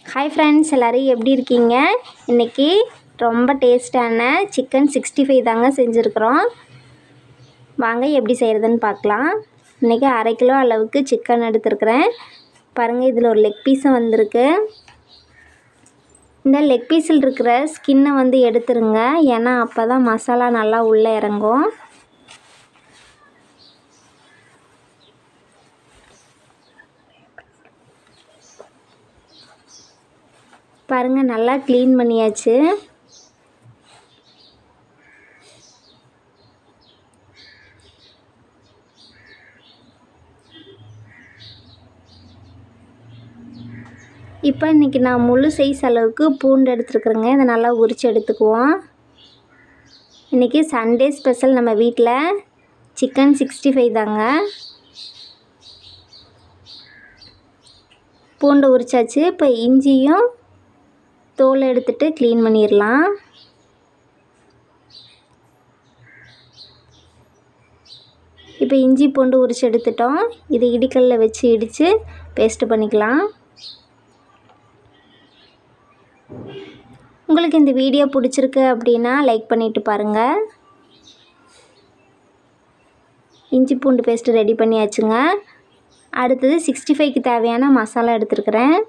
hi friends எல்லோரும் எப்படி இருக்கீங்க இன்றைக்கி ரொம்ப டேஸ்டான சிக்கன் சிக்ஸ்டி ஃபைவ் தாங்க செஞ்சுருக்குறோம் வாங்க எப்படி செய்கிறதுன்னு பார்க்கலாம் இன்றைக்கி அரை கிலோ அளவுக்கு சிக்கன் எடுத்துருக்குறேன் பாருங்கள் இதில் ஒரு லெக் பீஸும் வந்திருக்கு இந்த லெக் பீஸில் இருக்கிற ஸ்கின்னை வந்து எடுத்துருங்க ஏன்னா அப்போ தான் மசாலா நல்லா உள்ளே இறங்கும் பாருங்கள் நல்லா க்ளீன் பண்ணியாச்சு இப்போ இன்றைக்கி நான் முழு சைஸ் அளவுக்கு பூண்டு எடுத்துருக்குறேங்க இதை நல்லா உரித்து எடுத்துக்குவோம் இன்றைக்கி சண்டே ஸ்பெஷல் நம்ம வீட்டில் சிக்கன் சிக்ஸ்டி ஃபைவ் தாங்க பூண்டு உரிச்சாச்சு இப்போ இஞ்சியும் தோல் எடுத்துட்டு க்ளீன் பண்ணிடலாம் இப்போ இஞ்சி பூண்டு உரிச்சு எடுத்துட்டோம் இது இடிக்கல்ல வச்சு இடித்து பேஸ்ட்டு பண்ணிக்கலாம் உங்களுக்கு இந்த வீடியோ பிடிச்சிருக்கு அப்படின்னா லைக் பண்ணிவிட்டு பாருங்கள் இஞ்சி பூண்டு பேஸ்ட்டு ரெடி பண்ணியாச்சுங்க அடுத்தது சிக்ஸ்டி ஃபைவ்க்கு தேவையான மசாலா எடுத்துருக்குறேன்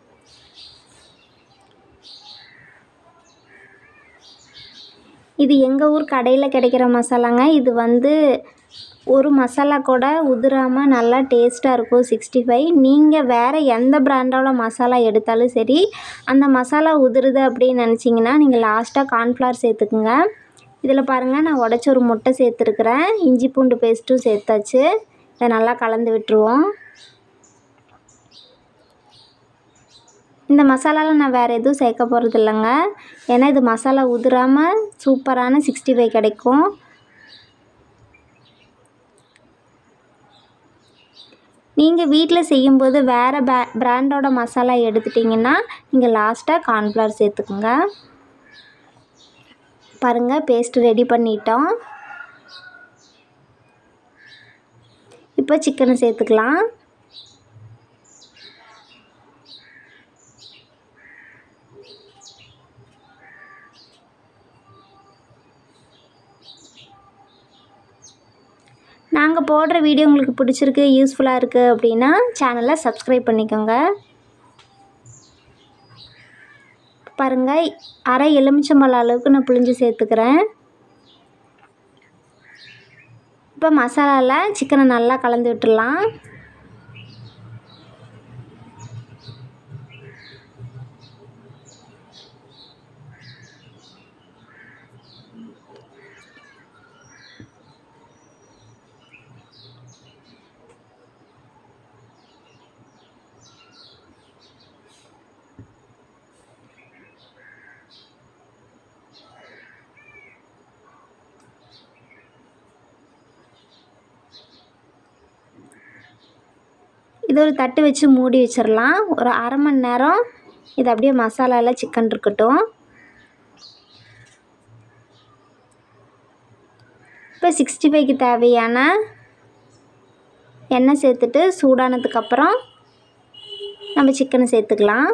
இது எங்கள் ஊர் கடையில் கிடைக்கிற மசாலாங்க இது வந்து ஒரு மசாலா கூட உதிராமல் நல்லா டேஸ்ட்டாக இருக்கும் சிக்ஸ்டி ஃபைவ் நீங்கள் வேறு எந்த பிராண்டோட மசாலா எடுத்தாலும் சரி அந்த மசாலா உதிருது அப்படின்னு நினச்சிங்கன்னா நீங்கள் லாஸ்ட்டாக கார்ன்ஃப்ளவர் சேர்த்துக்குங்க இதில் பாருங்கள் நான் உடச்ச ஒரு முட்டை சேர்த்துருக்குறேன் இஞ்சி பூண்டு பேஸ்ட்டும் சேர்த்தாச்சு இதை நல்லா கலந்து விட்டுருவோம் இந்த மசாலாவில் நான் வேறு எதுவும் சேர்க்க போகிறது இல்லைங்க ஏன்னா இது மசாலா உதிராமல் சூப்பரான சிக்ஸ்டி ஃபைவ் கிடைக்கும் நீங்கள் வீட்டில் செய்யும்போது வேறு பே பிராண்டோட மசாலா எடுத்துட்டிங்கன்னா நீங்கள் லாஸ்ட்டாக கார்ன்ஃப்ளவர் சேர்த்துக்குங்க பாருங்கள் பேஸ்ட் ரெடி பண்ணிட்டோம் இப்போ சிக்கனை சேர்த்துக்கலாம் நாங்கள் போடுற வீடியோ உங்களுக்கு பிடிச்சிருக்கு யூஸ்ஃபுல்லாக இருக்குது அப்படின்னா சேனலை சப்ஸ்கிரைப் பண்ணிக்கோங்க பாருங்கள் அரை எலுமிச்சம்பழம் அளவுக்கு நான் புளிஞ்சு சேர்த்துக்கிறேன் இப்போ மசாலாவில் சிக்கனை நல்லா கலந்து விட்டுடலாம் இது ஒரு தட்டு வச்சு மூடி வச்சிடலாம் ஒரு அரை மணி நேரம் இது அப்படியே மசாலாவில் சிக்கன் இருக்கட்டும் இப்போ சிக்ஸ்டி ஃபைவ்க்கு தேவையான எண்ணெய் சேர்த்துட்டு சூடானதுக்கப்புறம் நம்ம சிக்கனை சேர்த்துக்கலாம்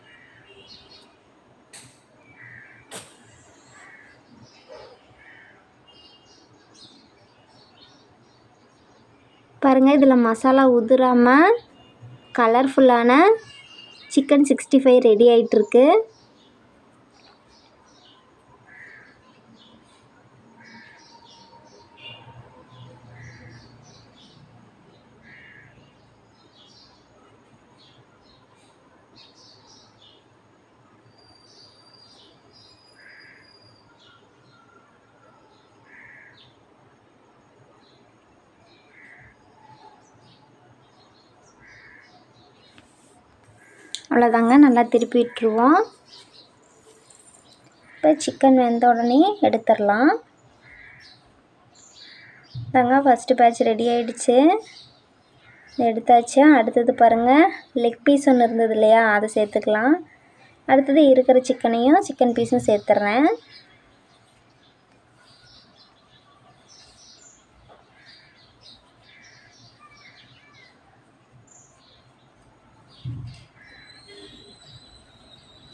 பாருங்கள் இதில் மசாலா உதிராமல் கலர்ஃபுல்லான சிக்கன் சிக்ஸ்டி ஃபைவ் ரெடி ஆகிட்டுருக்கு அவ்வளோதாங்க நல்லா திருப்பி விட்டுருவோம் இப்போ சிக்கன் வெந்த உடனே எடுத்துடலாம் தாங்க ஃபஸ்ட்டு பேட்ச் ரெடி ஆகிடுச்சு எடுத்தாச்சு அடுத்தது பாருங்கள் லெக் பீஸ் ஒன்று இருந்தது இல்லையா அதை சேர்த்துக்கலாம் அடுத்தது இருக்கிற சிக்கனையும் சிக்கன் பீஸும் சேர்த்துட்றேன்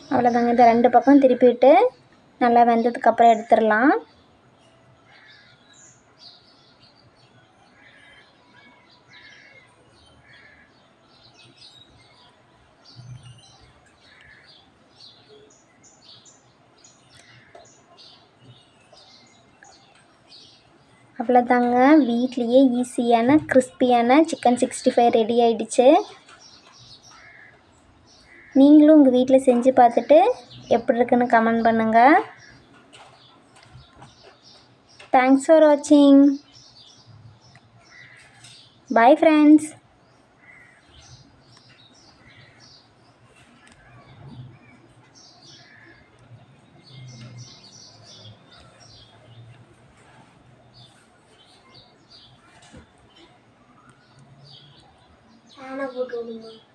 அவ்வளோதாங்க இந்த ரெண்டு பக்கம் திருப்பிட்டு நல்லா வெந்ததுக்கப்புறம் எடுத்துடலாம் அவ்வளோதாங்க வீட்லேயே ஈஸியான கிறிஸ்பியான சிக்கன் சிக்ஸ்டி ஃபைவ் ரெடி ஆயிடுச்சு நீங்களும் உங்கள் வீட்டில் செஞ்சு பார்த்துட்டு எப்படி இருக்குன்னு கமெண்ட் பண்ணுங்கள் தேங்க்ஸ் ஃபார் வாட்சிங் பாய் ஃப்ரெண்ட்ஸ் ஃபேனை போட்டு விடுங்க